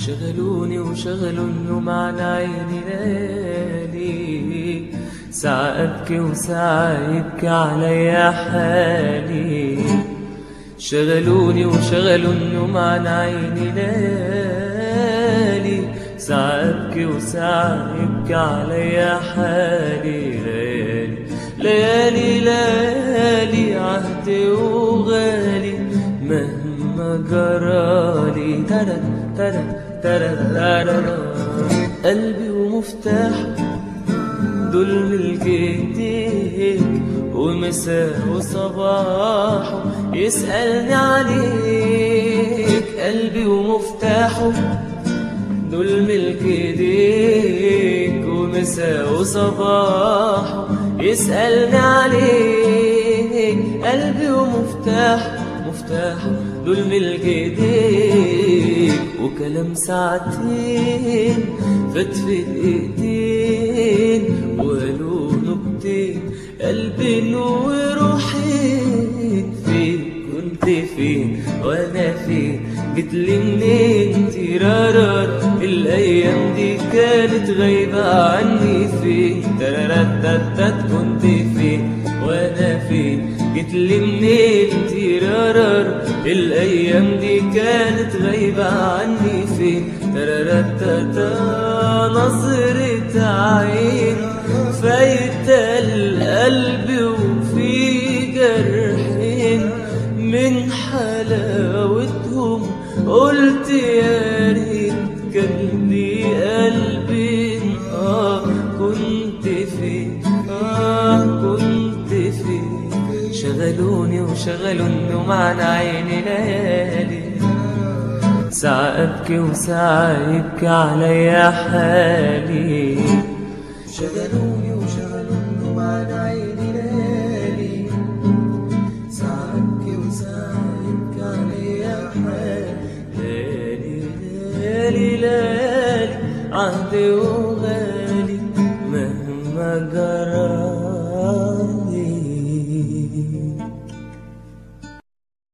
شغلوني وشغلوا النوم عن عيني ليالي ساعة أبكي وساعة يبكي عليا حالي شغلوني وشغلوا النوم عن عيني ليالي ساعة أبكي وساعة يبكي عليا حالي ليالي ليالي ليالي عهدي وغالي مهما جرالي ترى ترى ترى ترى قلبي ومفتاح دول ملك ايديك ومساء وصباحه يسألني عليك قلبي ومفتاحه دول ملك ايديك ومساء وصباحه يسألني عليك قلبي ومفتاحه مفتاحه دول ملك ايديك وكلام ساعتين فات في دقيقتين وقالوا نكتين قلبي وروحي فين كنت فين وانا فين جيتلي منين تيرارار الايام دي كانت غايبه عني فين ترارتتت كنت فين وانا فين جيتلي منين تيرارار الايام دي كانت غايبه عني فين ترارتتا نظرة عين فايتة القلب وفي جرحين من حلاوتهم قلت يا ريت كان لي قلبي اه كنت فين اه كنت فين شغلوني وشغلوا النوم عن عيني ليالي ساعة أبكي وساعة يبكي عليا حالي شغلوني وشغلوا النوم عن عيني ليالي ساعة أبكي وساعة يبكي عليا حالي ليالي ليالي ليالي عهدي